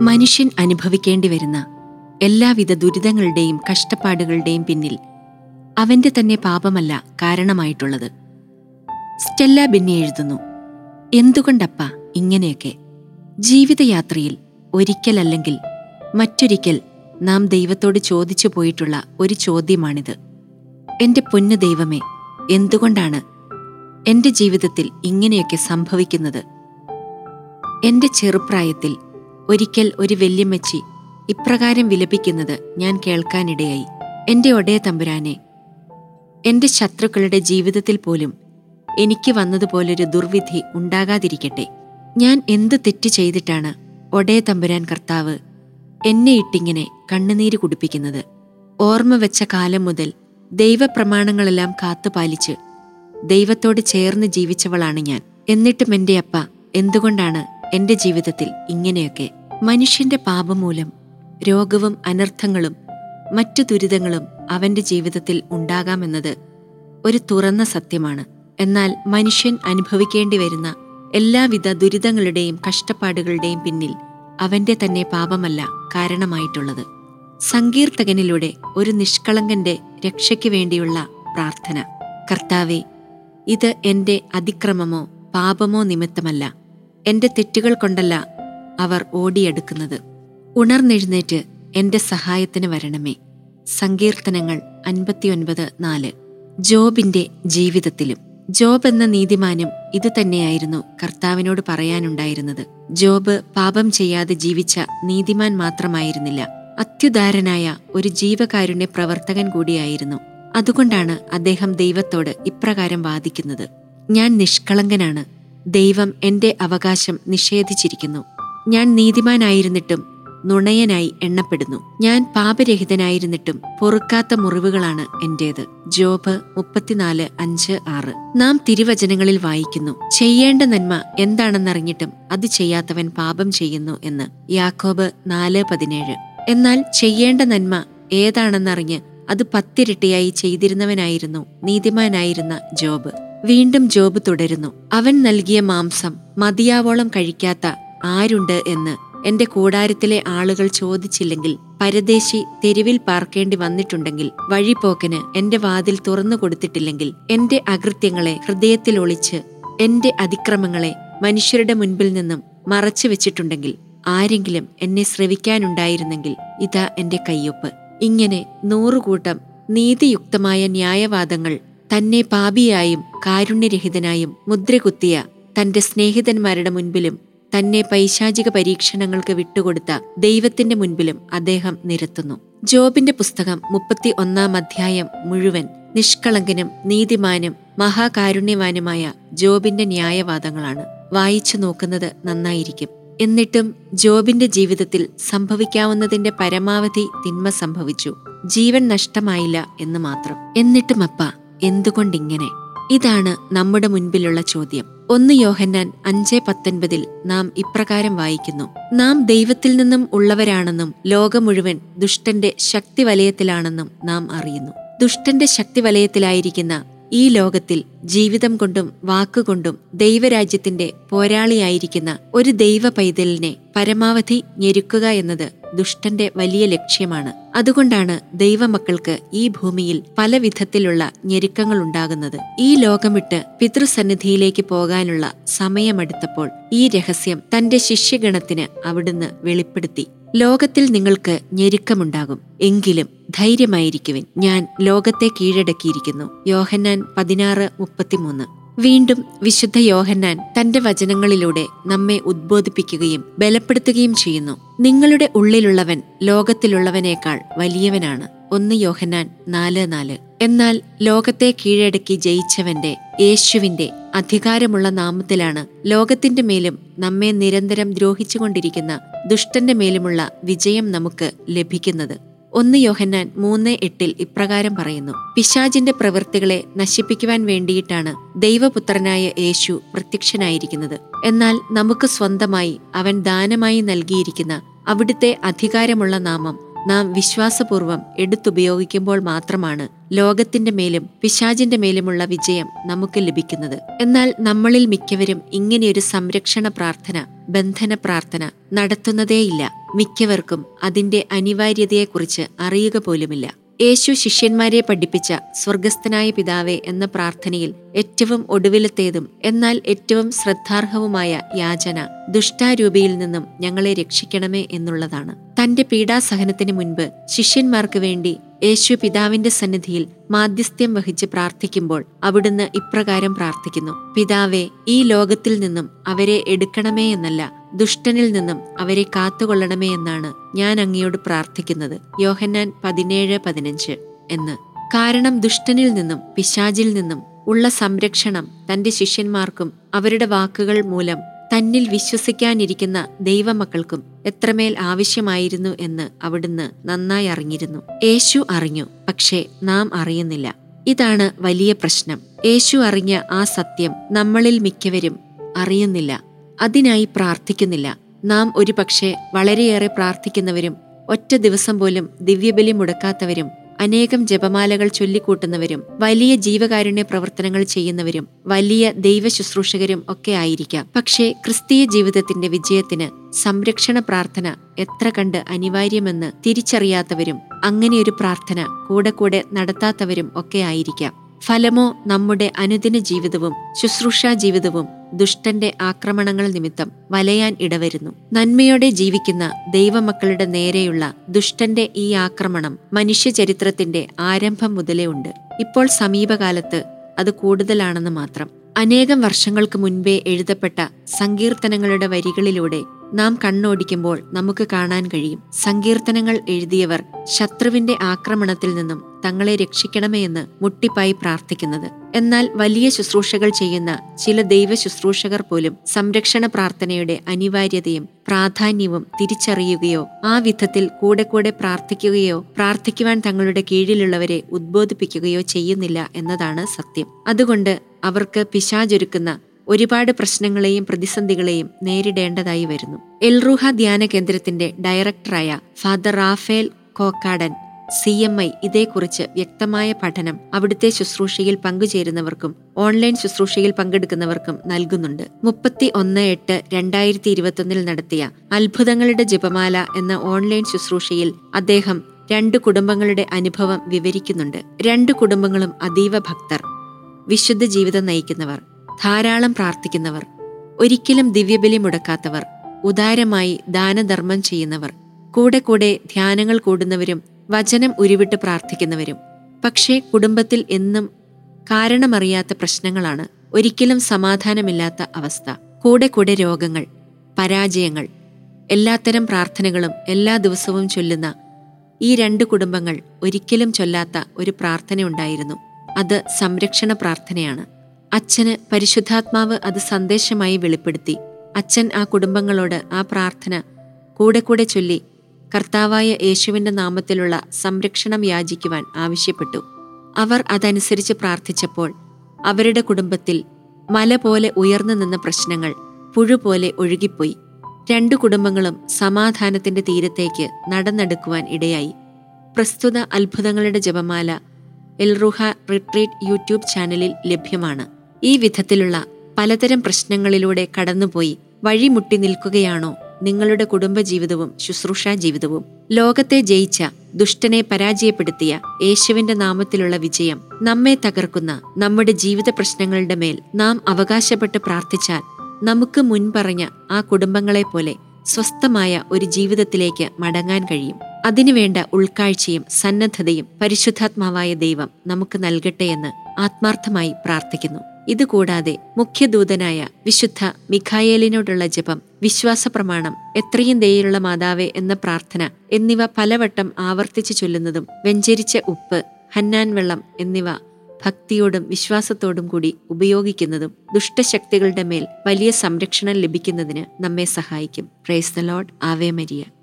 മനുഷ്യൻ അനുഭവിക്കേണ്ടി വരുന്ന എല്ലാവിധ ദുരിതങ്ങളുടെയും കഷ്ടപ്പാടുകളുടെയും പിന്നിൽ അവന്റെ തന്നെ പാപമല്ല കാരണമായിട്ടുള്ളത് സ്റ്റെല്ല ബെന്നി എഴുതുന്നു എന്തുകൊണ്ടപ്പ ഇങ്ങനെയൊക്കെ ജീവിതയാത്രയിൽ ഒരിക്കലല്ലെങ്കിൽ മറ്റൊരിക്കൽ നാം ദൈവത്തോട് ചോദിച്ചു പോയിട്ടുള്ള ഒരു ചോദ്യമാണിത് എന്റെ പൊന്നു ദൈവമേ എന്തുകൊണ്ടാണ് എന്റെ ജീവിതത്തിൽ ഇങ്ങനെയൊക്കെ സംഭവിക്കുന്നത് എന്റെ ചെറുപ്രായത്തിൽ ഒരിക്കൽ ഒരു വല്യമ്മച്ചി ഇപ്രകാരം വിലപിക്കുന്നത് ഞാൻ കേൾക്കാനിടയായി എന്റെ ഒടയ തമ്പുരാനെ എന്റെ ശത്രുക്കളുടെ ജീവിതത്തിൽ പോലും എനിക്ക് വന്നതുപോലൊരു ദുർവിധി ഉണ്ടാകാതിരിക്കട്ടെ ഞാൻ എന്ത് തെറ്റ് ചെയ്തിട്ടാണ് ഒടയ തമ്പുരാൻ കർത്താവ് എന്നെ ഇട്ടിങ്ങനെ കണ്ണുനീര് കുടിപ്പിക്കുന്നത് ഓർമ്മ വെച്ച കാലം മുതൽ ദൈവപ്രമാണങ്ങളെല്ലാം കാത്തുപാലിച്ച് ദൈവത്തോട് ചേർന്ന് ജീവിച്ചവളാണ് ഞാൻ എന്നിട്ടും എന്റെ അപ്പ എന്തുകൊണ്ടാണ് എന്റെ ജീവിതത്തിൽ ഇങ്ങനെയൊക്കെ മനുഷ്യന്റെ പാപം മൂലം രോഗവും അനർത്ഥങ്ങളും മറ്റു ദുരിതങ്ങളും അവന്റെ ജീവിതത്തിൽ ഉണ്ടാകാമെന്നത് ഒരു തുറന്ന സത്യമാണ് എന്നാൽ മനുഷ്യൻ അനുഭവിക്കേണ്ടി വരുന്ന എല്ലാവിധ ദുരിതങ്ങളുടെയും കഷ്ടപ്പാടുകളുടെയും പിന്നിൽ അവന്റെ തന്നെ പാപമല്ല കാരണമായിട്ടുള്ളത് സങ്കീർത്തകനിലൂടെ ഒരു നിഷ്കളങ്കന്റെ രക്ഷയ്ക്ക് വേണ്ടിയുള്ള പ്രാർത്ഥന കർത്താവെ ഇത് എന്റെ അതിക്രമമോ പാപമോ നിമിത്തമല്ല എന്റെ തെറ്റുകൾ കൊണ്ടല്ല അവർ ഓടിയെടുക്കുന്നത് ഉണർന്നെഴുന്നേറ്റ് എന്റെ സഹായത്തിന് വരണമേ സങ്കീർത്തനങ്ങൾ അൻപത്തിയൊൻപത് നാല് ജോബിന്റെ ജീവിതത്തിലും ജോബ് എന്ന നീതിമാനും ഇത് തന്നെയായിരുന്നു കർത്താവിനോട് പറയാനുണ്ടായിരുന്നത് ജോബ് പാപം ചെയ്യാതെ ജീവിച്ച നീതിമാൻ മാത്രമായിരുന്നില്ല അത്യുദാരനായ ഒരു ജീവകാരുണ്യ പ്രവർത്തകൻ കൂടിയായിരുന്നു അതുകൊണ്ടാണ് അദ്ദേഹം ദൈവത്തോട് ഇപ്രകാരം വാദിക്കുന്നത് ഞാൻ നിഷ്കളങ്കനാണ് ദൈവം എന്റെ അവകാശം നിഷേധിച്ചിരിക്കുന്നു ഞാൻ നീതിമാനായിരുന്നിട്ടും നുണയനായി എണ്ണപ്പെടുന്നു ഞാൻ പാപരഹിതനായിരുന്നിട്ടും പൊറുക്കാത്ത മുറിവുകളാണ് എന്റേത് ജോബ് മുപ്പത്തിനാല് അഞ്ച് ആറ് നാം തിരുവചനങ്ങളിൽ വായിക്കുന്നു ചെയ്യേണ്ട നന്മ എന്താണെന്നറിഞ്ഞിട്ടും അത് ചെയ്യാത്തവൻ പാപം ചെയ്യുന്നു എന്ന് യാക്കോബ് നാല് പതിനേഴ് എന്നാൽ ചെയ്യേണ്ട നന്മ ഏതാണെന്നറിഞ്ഞ് അത് പത്തിരട്ടിയായി ചെയ്തിരുന്നവനായിരുന്നു നീതിമാനായിരുന്ന ജോബ് വീണ്ടും ജോബ് തുടരുന്നു അവൻ നൽകിയ മാംസം മതിയാവോളം കഴിക്കാത്ത ആരുണ്ട് എന്ന് എന്റെ കൂടാരത്തിലെ ആളുകൾ ചോദിച്ചില്ലെങ്കിൽ പരദേശി തെരുവിൽ പാർക്കേണ്ടി വന്നിട്ടുണ്ടെങ്കിൽ വഴിപോക്കന് എന്റെ വാതിൽ തുറന്നു കൊടുത്തിട്ടില്ലെങ്കിൽ എന്റെ അകൃത്യങ്ങളെ ഹൃദയത്തിൽ ഒളിച്ച് എന്റെ അതിക്രമങ്ങളെ മനുഷ്യരുടെ മുൻപിൽ നിന്നും മറച്ചു വെച്ചിട്ടുണ്ടെങ്കിൽ ആരെങ്കിലും എന്നെ ശ്രവിക്കാനുണ്ടായിരുന്നെങ്കിൽ ഇതാ എന്റെ കയ്യൊപ്പ് ഇങ്ങനെ നൂറുകൂട്ടം നീതിയുക്തമായ ന്യായവാദങ്ങൾ തന്നെ പാപിയായും കാരുണ്യരഹിതനായും മുദ്രകുത്തിയ തന്റെ സ്നേഹിതന്മാരുടെ മുൻപിലും തന്നെ പൈശാചിക പരീക്ഷണങ്ങൾക്ക് വിട്ടുകൊടുത്ത ദൈവത്തിന്റെ മുൻപിലും അദ്ദേഹം നിരത്തുന്നു ജോബിന്റെ പുസ്തകം മുപ്പത്തി ഒന്നാം അധ്യായം മുഴുവൻ നിഷ്കളങ്കനും നീതിമാനും മഹാകാരുണ്യവാനുമായ ജോബിന്റെ ന്യായവാദങ്ങളാണ് വായിച്ചു നോക്കുന്നത് നന്നായിരിക്കും എന്നിട്ടും ജോബിന്റെ ജീവിതത്തിൽ സംഭവിക്കാവുന്നതിന്റെ പരമാവധി തിന്മ സംഭവിച്ചു ജീവൻ നഷ്ടമായില്ല എന്ന് മാത്രം എന്നിട്ടും അപ്പ എന്തുകൊണ്ടിങ്ങനെ ഇതാണ് നമ്മുടെ മുൻപിലുള്ള ചോദ്യം ഒന്ന് യോഹന്നാൻ അഞ്ച് പത്തൊൻപതിൽ നാം ഇപ്രകാരം വായിക്കുന്നു നാം ദൈവത്തിൽ നിന്നും ഉള്ളവരാണെന്നും ലോകം മുഴുവൻ ദുഷ്ടന്റെ ശക്തി വലയത്തിലാണെന്നും നാം അറിയുന്നു ദുഷ്ടന്റെ ശക്തി വലയത്തിലായിരിക്കുന്ന ഈ ലോകത്തിൽ ജീവിതം കൊണ്ടും വാക്കുകൊണ്ടും ദൈവരാജ്യത്തിന്റെ പോരാളിയായിരിക്കുന്ന ഒരു ദൈവ പൈതലിനെ പരമാവധി ഞെരുക്കുക എന്നത് ദുഷ്ടന്റെ വലിയ ലക്ഷ്യമാണ് അതുകൊണ്ടാണ് ദൈവമക്കൾക്ക് ഈ ഭൂമിയിൽ പല വിധത്തിലുള്ള ഞെരുക്കങ്ങൾ ഉണ്ടാകുന്നത് ഈ ലോകം വിട്ട് പിതൃസന്നിധിയിലേക്ക് പോകാനുള്ള സമയമെടുത്തപ്പോൾ ഈ രഹസ്യം തന്റെ ശിഷ്യഗണത്തിന് അവിടുന്ന് വെളിപ്പെടുത്തി ലോകത്തിൽ നിങ്ങൾക്ക് ഞെരുക്കമുണ്ടാകും എങ്കിലും ധൈര്യമായിരിക്കുവിൻ ഞാൻ ലോകത്തെ കീഴടക്കിയിരിക്കുന്നു യോഹന്നാൻ പതിനാറ് മുപ്പത്തിമൂന്ന് വീണ്ടും വിശുദ്ധ യോഹന്നാൻ തന്റെ വചനങ്ങളിലൂടെ നമ്മെ ഉദ്ബോധിപ്പിക്കുകയും ബലപ്പെടുത്തുകയും ചെയ്യുന്നു നിങ്ങളുടെ ഉള്ളിലുള്ളവൻ ലോകത്തിലുള്ളവനേക്കാൾ വലിയവനാണ് ഒന്ന് യോഹന്നാൻ നാല് നാല് എന്നാൽ ലോകത്തെ കീഴടക്കി ജയിച്ചവന്റെ യേശുവിന്റെ അധികാരമുള്ള നാമത്തിലാണ് ലോകത്തിന്റെ മേലും നമ്മെ നിരന്തരം ദ്രോഹിച്ചുകൊണ്ടിരിക്കുന്ന ദുഷ്ടന്റെ മേലുമുള്ള വിജയം നമുക്ക് ലഭിക്കുന്നത് ഒന്ന് യോഹന്നാൻ മൂന്ന് എട്ടിൽ ഇപ്രകാരം പറയുന്നു പിശാജിന്റെ പ്രവൃത്തികളെ നശിപ്പിക്കുവാൻ വേണ്ടിയിട്ടാണ് ദൈവപുത്രനായ യേശു പ്രത്യക്ഷനായിരിക്കുന്നത് എന്നാൽ നമുക്ക് സ്വന്തമായി അവൻ ദാനമായി നൽകിയിരിക്കുന്ന അവിടുത്തെ അധികാരമുള്ള നാമം നാം വിശ്വാസപൂർവം എടുത്തുപയോഗിക്കുമ്പോൾ മാത്രമാണ് ലോകത്തിന്റെ മേലും പിശാചിന്റെ മേലുമുള്ള വിജയം നമുക്ക് ലഭിക്കുന്നത് എന്നാൽ നമ്മളിൽ മിക്കവരും ഇങ്ങനെയൊരു സംരക്ഷണ പ്രാർത്ഥന ബന്ധന പ്രാർത്ഥന നടത്തുന്നതേയില്ല മിക്കവർക്കും അതിന്റെ അനിവാര്യതയെക്കുറിച്ച് അറിയുക പോലുമില്ല യേശു ശിഷ്യന്മാരെ പഠിപ്പിച്ച സ്വർഗസ്ഥനായ പിതാവേ എന്ന പ്രാർത്ഥനയിൽ ഏറ്റവും ഒടുവിലത്തേതും എന്നാൽ ഏറ്റവും ശ്രദ്ധാർഹവുമായ യാചന ദുഷ്ടാരൂപിയിൽ നിന്നും ഞങ്ങളെ രക്ഷിക്കണമേ എന്നുള്ളതാണ് തന്റെ പീഡാസഹനത്തിന് മുൻപ് ശിഷ്യന്മാർക്ക് വേണ്ടി യേശു പിതാവിന്റെ സന്നിധിയിൽ മാധ്യസ്ഥ്യം വഹിച്ച് പ്രാർത്ഥിക്കുമ്പോൾ അവിടുന്ന് ഇപ്രകാരം പ്രാർത്ഥിക്കുന്നു പിതാവേ ഈ ലോകത്തിൽ നിന്നും അവരെ എടുക്കണമേ എന്നല്ല ദുഷ്ടനിൽ നിന്നും അവരെ കാത്തുകൊള്ളണമേ എന്നാണ് ഞാൻ അങ്ങയോട് പ്രാർത്ഥിക്കുന്നത് യോഹന്നാൻ പതിനേഴ് പതിനഞ്ച് എന്ന് കാരണം ദുഷ്ടനിൽ നിന്നും പിശാചിൽ നിന്നും ഉള്ള സംരക്ഷണം തന്റെ ശിഷ്യന്മാർക്കും അവരുടെ വാക്കുകൾ മൂലം തന്നിൽ വിശ്വസിക്കാനിരിക്കുന്ന ദൈവമക്കൾക്കും എത്രമേൽ ആവശ്യമായിരുന്നു എന്ന് അവിടുന്ന് നന്നായി അറിഞ്ഞിരുന്നു യേശു അറിഞ്ഞു പക്ഷേ നാം അറിയുന്നില്ല ഇതാണ് വലിയ പ്രശ്നം യേശു അറിഞ്ഞ ആ സത്യം നമ്മളിൽ മിക്കവരും അറിയുന്നില്ല അതിനായി പ്രാർത്ഥിക്കുന്നില്ല നാം ഒരു പക്ഷേ വളരെയേറെ പ്രാർത്ഥിക്കുന്നവരും ഒറ്റ ദിവസം പോലും ദിവ്യബലി മുടക്കാത്തവരും അനേകം ജപമാലകൾ ചൊല്ലിക്കൂട്ടുന്നവരും വലിയ ജീവകാരുണ്യ പ്രവർത്തനങ്ങൾ ചെയ്യുന്നവരും വലിയ ദൈവ ശുശ്രൂഷകരും ഒക്കെ ആയിരിക്കാം പക്ഷേ ക്രിസ്തീയ ജീവിതത്തിന്റെ വിജയത്തിന് സംരക്ഷണ പ്രാർത്ഥന എത്ര കണ്ട് അനിവാര്യമെന്ന് തിരിച്ചറിയാത്തവരും അങ്ങനെയൊരു പ്രാർത്ഥന കൂടെ കൂടെ നടത്താത്തവരും ഒക്കെ ആയിരിക്കാം ഫലമോ നമ്മുടെ അനുദിന ജീവിതവും ശുശ്രൂഷാ ജീവിതവും ദുഷ്ടന്റെ ആക്രമണങ്ങൾ നിമിത്തം വലയാൻ ഇടവരുന്നു നന്മയോടെ ജീവിക്കുന്ന ദൈവമക്കളുടെ നേരെയുള്ള ദുഷ്ടന്റെ ഈ ആക്രമണം മനുഷ്യചരിത്രത്തിന്റെ ആരംഭം മുതലേ ഉണ്ട് ഇപ്പോൾ സമീപകാലത്ത് അത് കൂടുതലാണെന്ന് മാത്രം അനേകം വർഷങ്ങൾക്ക് മുൻപേ എഴുതപ്പെട്ട സങ്കീർത്തനങ്ങളുടെ വരികളിലൂടെ നാം കണ്ണോടിക്കുമ്പോൾ നമുക്ക് കാണാൻ കഴിയും സങ്കീർത്തനങ്ങൾ എഴുതിയവർ ശത്രുവിന്റെ ആക്രമണത്തിൽ നിന്നും തങ്ങളെ രക്ഷിക്കണമേ എന്ന് മുട്ടിപ്പായി പ്രാർത്ഥിക്കുന്നത് എന്നാൽ വലിയ ശുശ്രൂഷകൾ ചെയ്യുന്ന ചില ദൈവ ശുശ്രൂഷകർ പോലും സംരക്ഷണ പ്രാർത്ഥനയുടെ അനിവാര്യതയും പ്രാധാന്യവും തിരിച്ചറിയുകയോ ആ വിധത്തിൽ കൂടെ കൂടെ പ്രാർത്ഥിക്കുകയോ പ്രാർത്ഥിക്കുവാൻ തങ്ങളുടെ കീഴിലുള്ളവരെ ഉദ്ബോധിപ്പിക്കുകയോ ചെയ്യുന്നില്ല എന്നതാണ് സത്യം അതുകൊണ്ട് അവർക്ക് പിശാചൊരുക്കുന്ന ഒരുപാട് പ്രശ്നങ്ങളെയും പ്രതിസന്ധികളെയും നേരിടേണ്ടതായി വരുന്നു എൽറൂഹ ധ്യാന കേന്ദ്രത്തിന്റെ ഡയറക്ടറായ father Raphael Kokkadan C M I ഇതേക്കുറിച്ച് വ്യക്തമായ പഠനം അവിടുത്തെ ശുശ്രൂഷയിൽ പങ്കുചേരുന്നവർക്കും ഓൺലൈൻ ശുശ്രൂഷയിൽ പങ്കെടുക്കുന്നവർക്കും നൽകുന്നുണ്ട് മുപ്പത്തി ഒന്ന് എട്ട് രണ്ടായിരത്തി ഇരുപത്തൊന്നിൽ നടത്തിയ അത്ഭുതങ്ങളുടെ ജപമാല എന്ന ഓൺലൈൻ ശുശ്രൂഷയിൽ അദ്ദേഹം രണ്ട് കുടുംബങ്ങളുടെ അനുഭവം വിവരിക്കുന്നുണ്ട് രണ്ട് കുടുംബങ്ങളും അതീവ ഭക്തർ വിശുദ്ധ ജീവിതം നയിക്കുന്നവർ ധാരാളം പ്രാർത്ഥിക്കുന്നവർ ഒരിക്കലും ദിവ്യബലി മുടക്കാത്തവർ ഉദാരമായി ദാനധർമ്മം ചെയ്യുന്നവർ കൂടെ കൂടെ ധ്യാനങ്ങൾ കൂടുന്നവരും വചനം ഉരുവിട്ട് പ്രാർത്ഥിക്കുന്നവരും പക്ഷേ കുടുംബത്തിൽ എന്നും കാരണമറിയാത്ത പ്രശ്നങ്ങളാണ് ഒരിക്കലും സമാധാനമില്ലാത്ത അവസ്ഥ കൂടെ കൂടെ രോഗങ്ങൾ പരാജയങ്ങൾ എല്ലാത്തരം പ്രാർത്ഥനകളും എല്ലാ ദിവസവും ചൊല്ലുന്ന ഈ രണ്ട് കുടുംബങ്ങൾ ഒരിക്കലും ചൊല്ലാത്ത ഒരു പ്രാർത്ഥനയുണ്ടായിരുന്നു അത് സംരക്ഷണ പ്രാർത്ഥനയാണ് അച്ഛന് പരിശുദ്ധാത്മാവ് അത് സന്ദേശമായി വെളിപ്പെടുത്തി അച്ഛൻ ആ കുടുംബങ്ങളോട് ആ പ്രാർത്ഥന കൂടെ കൂടെ ചൊല്ലി കർത്താവായ യേശുവിന്റെ നാമത്തിലുള്ള സംരക്ഷണം യാചിക്കുവാൻ ആവശ്യപ്പെട്ടു അവർ അതനുസരിച്ച് പ്രാർത്ഥിച്ചപ്പോൾ അവരുടെ കുടുംബത്തിൽ മല പോലെ ഉയർന്നു നിന്ന പ്രശ്നങ്ങൾ പുഴുപോലെ ഒഴുകിപ്പോയി രണ്ടു കുടുംബങ്ങളും സമാധാനത്തിന്റെ തീരത്തേക്ക് നടന്നെടുക്കുവാൻ ഇടയായി പ്രസ്തുത അത്ഭുതങ്ങളുടെ ജപമാല എൽറുഹ റിട്രീറ്റ് യൂട്യൂബ് ചാനലിൽ ലഭ്യമാണ് ഈ വിധത്തിലുള്ള പലതരം പ്രശ്നങ്ങളിലൂടെ കടന്നുപോയി വഴിമുട്ടി നിൽക്കുകയാണോ നിങ്ങളുടെ കുടുംബജീവിതവും ശുശ്രൂഷാ ജീവിതവും ലോകത്തെ ജയിച്ച ദുഷ്ടനെ പരാജയപ്പെടുത്തിയ യേശുവിന്റെ നാമത്തിലുള്ള വിജയം നമ്മെ തകർക്കുന്ന നമ്മുടെ ജീവിത പ്രശ്നങ്ങളുടെ മേൽ നാം അവകാശപ്പെട്ട് പ്രാർത്ഥിച്ചാൽ നമുക്ക് മുൻപറഞ്ഞ ആ കുടുംബങ്ങളെ പോലെ സ്വസ്ഥമായ ഒരു ജീവിതത്തിലേക്ക് മടങ്ങാൻ കഴിയും അതിനുവേണ്ട ഉൾക്കാഴ്ചയും സന്നദ്ധതയും പരിശുദ്ധാത്മാവായ ദൈവം നമുക്ക് നൽകട്ടെ എന്ന് ആത്മാർത്ഥമായി പ്രാർത്ഥിക്കുന്നു ഇതുകൂടാതെ മുഖ്യദൂതനായ വിശുദ്ധ മിഖായേലിനോടുള്ള ജപം വിശ്വാസ പ്രമാണം എത്രയും ദയുള്ള മാതാവേ എന്ന പ്രാർത്ഥന എന്നിവ പലവട്ടം ആവർത്തിച്ചു ചൊല്ലുന്നതും വെഞ്ചരിച്ച ഉപ്പ് ഹന്നാൻ വെള്ളം എന്നിവ ഭക്തിയോടും വിശ്വാസത്തോടും കൂടി ഉപയോഗിക്കുന്നതും ദുഷ്ടശക്തികളുടെ മേൽ വലിയ സംരക്ഷണം ലഭിക്കുന്നതിന് നമ്മെ സഹായിക്കും praise the lord ave Maria